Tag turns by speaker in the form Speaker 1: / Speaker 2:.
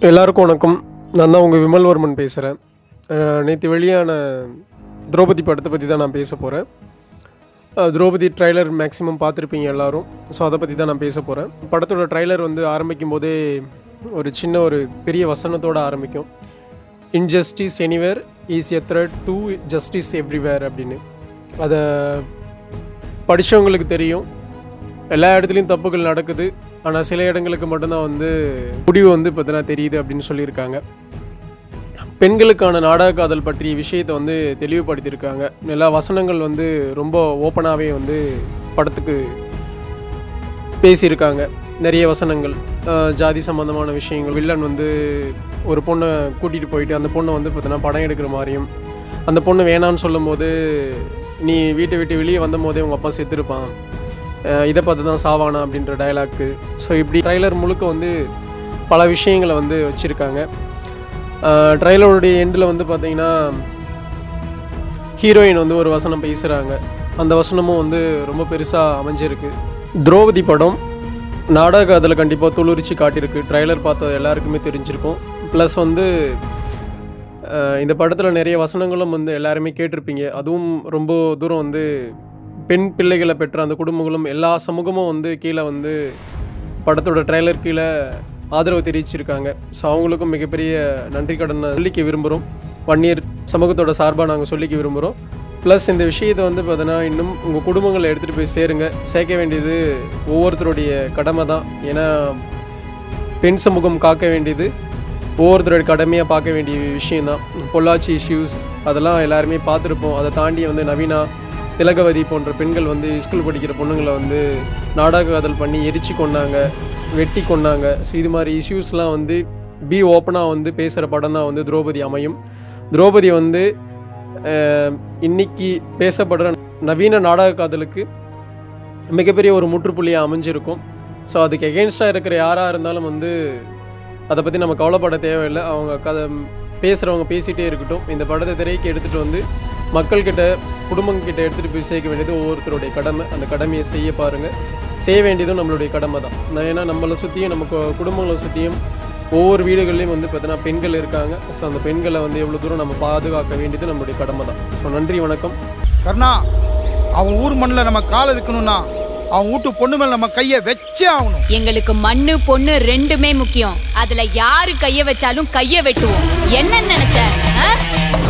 Speaker 1: எல்லாருக்கும் வணக்கம் நான் தான் உங்கள் விமல்வர்மன் பேசுகிறேன் நேற்று வெளியான திரௌபதி படத்தை பற்றி தான் நான் பேச போகிறேன் திரௌபதி ட்ரைலர் மேக்ஸிமம் பார்த்துருப்பீங்க எல்லாரும் ஸோ அதை பற்றி தான் நான் பேச போகிறேன் படத்தோட ட்ரைலர் வந்து ஆரம்பிக்கும் போதே ஒரு சின்ன ஒரு பெரிய வசனத்தோடு ஆரம்பிக்கும் injustice anywhere is a threat to justice everywhere அப்படின்னு அதை படித்தவங்களுக்கு தெரியும் எல்லா இடத்துலையும் தப்புகள் நடக்குது ஆனால் சில இடங்களுக்கு மட்டும்தான் வந்து முடிவு வந்து பார்த்தீங்கன்னா தெரியுது அப்படின்னு சொல்லியிருக்காங்க பெண்களுக்கான நாடக காதல் பற்றிய விஷயத்தை வந்து தெளிவுபடுத்தியிருக்காங்க எல்லா வசனங்கள் வந்து ரொம்ப ஓப்பனாகவே வந்து படத்துக்கு பேசியிருக்காங்க நிறைய வசனங்கள் அஹ், ஜாதி சம்பந்தமான விஷயங்கள் வில்லன் வந்து ஒரு பொண்ணை கூட்டிகிட்டு போயிட்டு அந்த பொண்ணை வந்து பார்த்தீங்கன்னா படம் எடுக்கிற மாதிரியும் அந்த பொண்ணு வேணான்னு சொல்லும்போது நீ வீட்டை விட்டு வெளியே வந்த போதே உங்கள் அப்பா செத்துருப்பான் அஹ் இதை பார்த்து தான் சாவானா அப்படின்ற டயலாக்கு ஸோ இப்படி ட்ரைலர் முழுக்க வந்து பல விஷயங்களை வந்து வச்சுருக்காங்க ட்ரைலருடைய எண்டில் வந்து பார்த்தீங்கன்னா ஹீரோயின் வந்து ஒரு வசனம் பேசுகிறாங்க அந்த வசனமும் வந்து ரொம்ப பெருசாக அமைஞ்சிருக்கு திரௌபதி படம் நாடக அதில் கண்டிப்பாக துளிர்ச்சி காட்டியிருக்கு ட்ரைலர் பார்த்த எல்லாருக்குமே தெரிஞ்சிருக்கும் ப்ளஸ் வந்து அஹ் இந்த படத்தில் நிறைய வசனங்களும் வந்து எல்லாருமே கேட்டிருப்பீங்க அதுவும் ரொம்ப தூரம் வந்து பெண் பிள்ளைகளை பெற்ற அந்த குடும்பங்களும் எல்லா சமூகமும் வந்து கீழே வந்து படத்தோட ட்ரைலர் கீழே ஆதரவு தெரிவிச்சிருக்காங்க ஸோ அவங்களுக்கும் மிகப்பெரிய நன்றி கடனை சொல்லிக்க விரும்புகிறோம் வன்னியர் சமூகத்தோட சார்பாக நாங்கள் சொல்லிக்க விரும்புகிறோம் ப்ளஸ் இந்த விஷயத்தை வந்து பார்த்தீங்கன்னா இன்னும் உங்கள் குடும்பங்களை எடுத்துகிட்டு போய் சேருங்க சேர்க்க வேண்டியது ஒவ்வொருத்தருடைய கடமை தான் ஏன்னா பெண் சமூகம் காக்க வேண்டியது ஒவ்வொருத்தருடைய கடமையாக பார்க்க வேண்டிய விஷயந்தான் பொள்ளாச்சி இஷ்யூஸ் அதெல்லாம் எல்லாருமே பார்த்துருப்போம் அதை தாண்டி வந்து நவீனா திலகவதி போன்ற பெண்கள் வந்து ஸ்கூல் படிக்கிற பொண்ணுங்களை வந்து நாடக காதல் பண்ணி எரிச்சு கொண்டாங்க வெட்டி கொண்டாங்க ஸோ இது மாதிரி இஷ்யூஸ்லாம் வந்து பி ஓப்பனாக வந்து பேசுகிற படம் தான் வந்து திரௌபதி அமையும் திரௌபதி வந்து அஹ், இன்னைக்கு பேசப்படுற நவீன நாடக காதலுக்கு மிகப்பெரிய ஒரு முற்றுப்புள்ளியாக அமைஞ்சிருக்கும் ஸோ அதுக்கு எகென்ஸ்டாக இருக்கிற யாராக இருந்தாலும் வந்து அதை பற்றி நம்ம கவலைப்பட தேவையில்லை அவங்க கதை பேசுகிறவங்க பேசிகிட்டே இருக்கட்டும் இந்த படத்தை திரைக்கு எடுத்துகிட்டு வந்து மக்கள்கிட்ட குடும்பங்கிட்ட எடுத்துகிட்டு போய் சேர்க்க வேண்டியது ஒவ்வொருத்தருடைய கடமை அந்த கடமையை செய்ய பாருங்கள் செய்ய வேண்டியதும் நம்மளுடைய கடமை தான் நான் ஏன்னா நம்மளை சுற்றியும் நம்ம கு- குடும்பங்களை சுற்றியும் ஒவ்வொரு வீடுகள்லையும் வந்து பார்த்தீங்கன்னா பெண்கள் இருக்காங்க ஸோ அந்த பெண்களை வந்து எவ்வளோ தூரம் நம்ம பாதுகாக்க வேண்டியது நம்மளுடைய கடமை தான் ஸோ நன்றி வணக்கம்
Speaker 2: கர்ணா அவன் ஊர் மண்ணில் நம்ம காலை வைக்கணும்னா அவன் வீட்டு பொண்ணு மேல நம்ம கையை வச்சே ஆகணும்
Speaker 3: எங்களுக்கு மண்ணு பொண்ணு ரெண்டுமே முக்கியம் அதுல யாரு கைய வச்சாலும் கைய வெட்டுவோம் என்ன நினைச்ச ஆ?